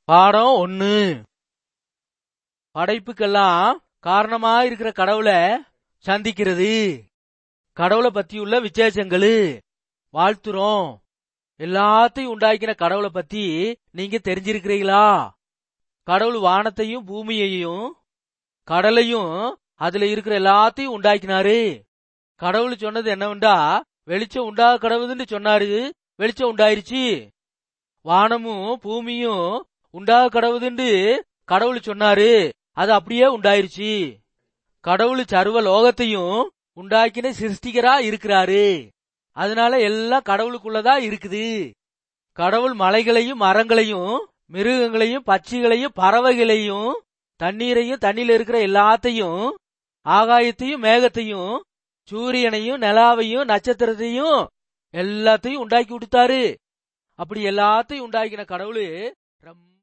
பாடம் ஒன்னு படைப்புக்கெல்லாம் காரணமா இருக்கிற கடவுளை சந்திக்கிறது கடவுளை பத்தியுள்ள விசேஷங்கள் வாழ்த்துறோம் எல்லாத்தையும் உண்டாக்கின கடவுளை பத்தி நீங்க தெரிஞ்சிருக்கிறீங்களா கடவுள் வானத்தையும் பூமியையும் கடலையும் அதுல இருக்கிற எல்லாத்தையும் உண்டாக்கினாரு கடவுள் சொன்னது என்னவென்றா வெளிச்சம் உண்டாக கடவுதுன்னு சொன்னாரு வெளிச்சம் உண்டாயிருச்சு வானமும் பூமியும் உண்டாக கடவுதுன்னு கடவுள் சொன்னாரு அது அப்படியே உண்டாயிருச்சு கடவுள் சர்வ லோகத்தையும் உண்டாக்கின சிருஷ்டிகரா இருக்கிறாரு அதனால எல்லாம் கடவுளுக்குள்ளதான் இருக்குது கடவுள் மலைகளையும் மரங்களையும் மிருகங்களையும் பட்சிகளையும் பறவைகளையும் தண்ணீரையும் தண்ணியில இருக்கிற எல்லாத்தையும் ஆகாயத்தையும் மேகத்தையும் சூரியனையும் நிலாவையும் நட்சத்திரத்தையும் எல்லாத்தையும் உண்டாக்கி விட்டுத்தாரு அப்படி எல்லாத்தையும் உண்டாக்கின கடவுள் ரொம்ப